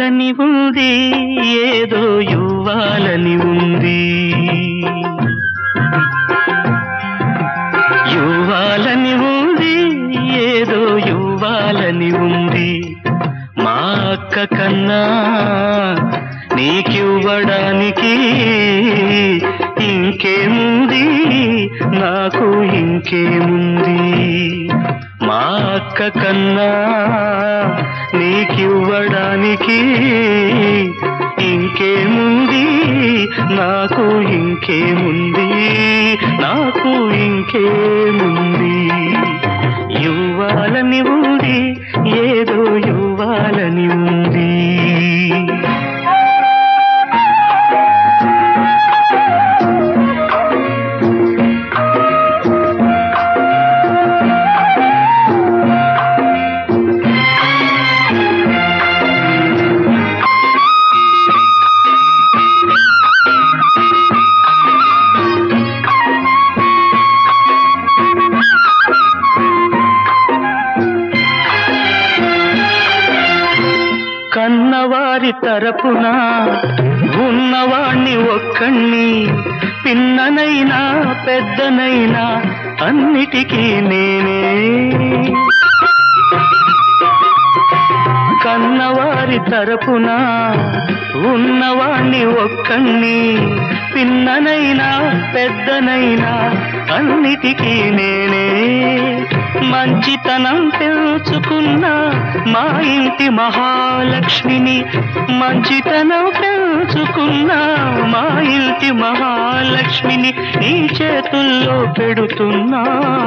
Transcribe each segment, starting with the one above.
ఇవ్వాలని ఉంది ఏదో ఇవ్వాలని ఉంది ఇవ్వాలని ఉంది ఏదో ఇవ్వాలని ఉంది మా అక్క కన్నా నీకివ్వడానికి ఇంకేముంది నాకు ఇంకేముంది మా అక్క కన్నా నీకివ్వడానికి ఇంకేముంది నాకు ఇంకేముంది నాకు ఇంకేముంది ఇవ్వాలని ఉంది ఏదో ఇవ్వాలని ఉంది కన్నవారి తరపున ఉన్నవాణ్ణి ఒక్కణ్ణి పిన్ననైనా పెద్దనైనా అన్నిటికీ నేనే కన్నవారి తరపున ఉన్నవాణ్ణి ఒక్కణ్ణి పిన్ననైనా పెద్దనైనా అన్నిటికీ నేనే మంచితనం పెంచుకున్న మా ఇంటి మహాలక్ష్మిని మంచితనం పెంచుకున్న మా ఇంటి మహాలక్ష్మిని నీ చేతుల్లో పెడుతున్నా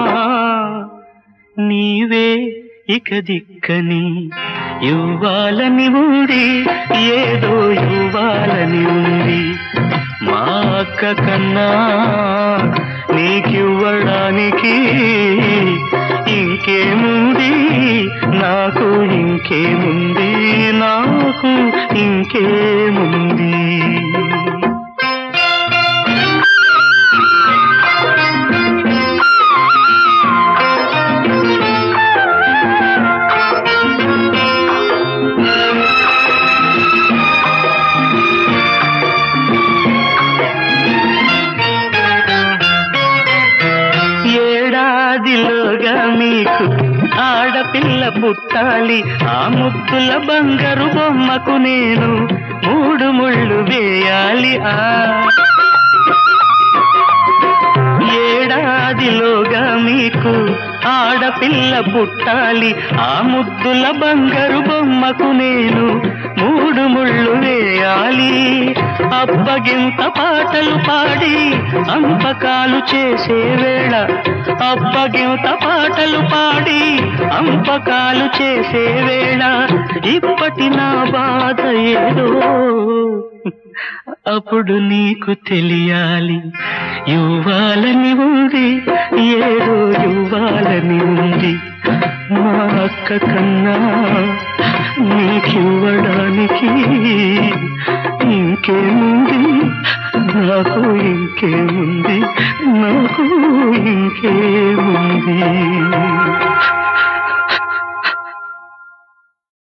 నీవే ఇక దిక్కని ఇవ్వాలని ఉంది ఏదో ఇవ్వాలని ఉంది మా అక్క కన్నా నీకివ్వడానికి ఇంకేముంది నాకు ఇంకేముంది నాకు ఇంకేముంది ఏడాదిలోగా మీకు ఆడపిల్ల పుట్టాలి ఆ ముద్దుల బంగారు బొమ్మకు నేను మూడు ముళ్ళు వేయాలి ఆ ఏడాదిలోగా మీకు ఆడపిల్ల పుట్టాలి ఆ ముద్దుల బంగారు బొమ్మకు నేను మూడు ముళ్ళు వేయాలి అప్పగింత పాటలు పాడి అంపకాలు చేసే వేళ అప్పగింత పాటలు పాడి అంపకాలు చేసే వేళ ఇప్పటి నా బాధ ఏదో అప్పుడు నీకు తెలియాలి ఇవ్వాలని ఉంది ఏదో ఇవ్వాలని ఉంది మా అక్క కన్నా నీకివ్వడానికి ఇంకేముంది నాకు ఇంకేముంది నాకు ఇంకేముంది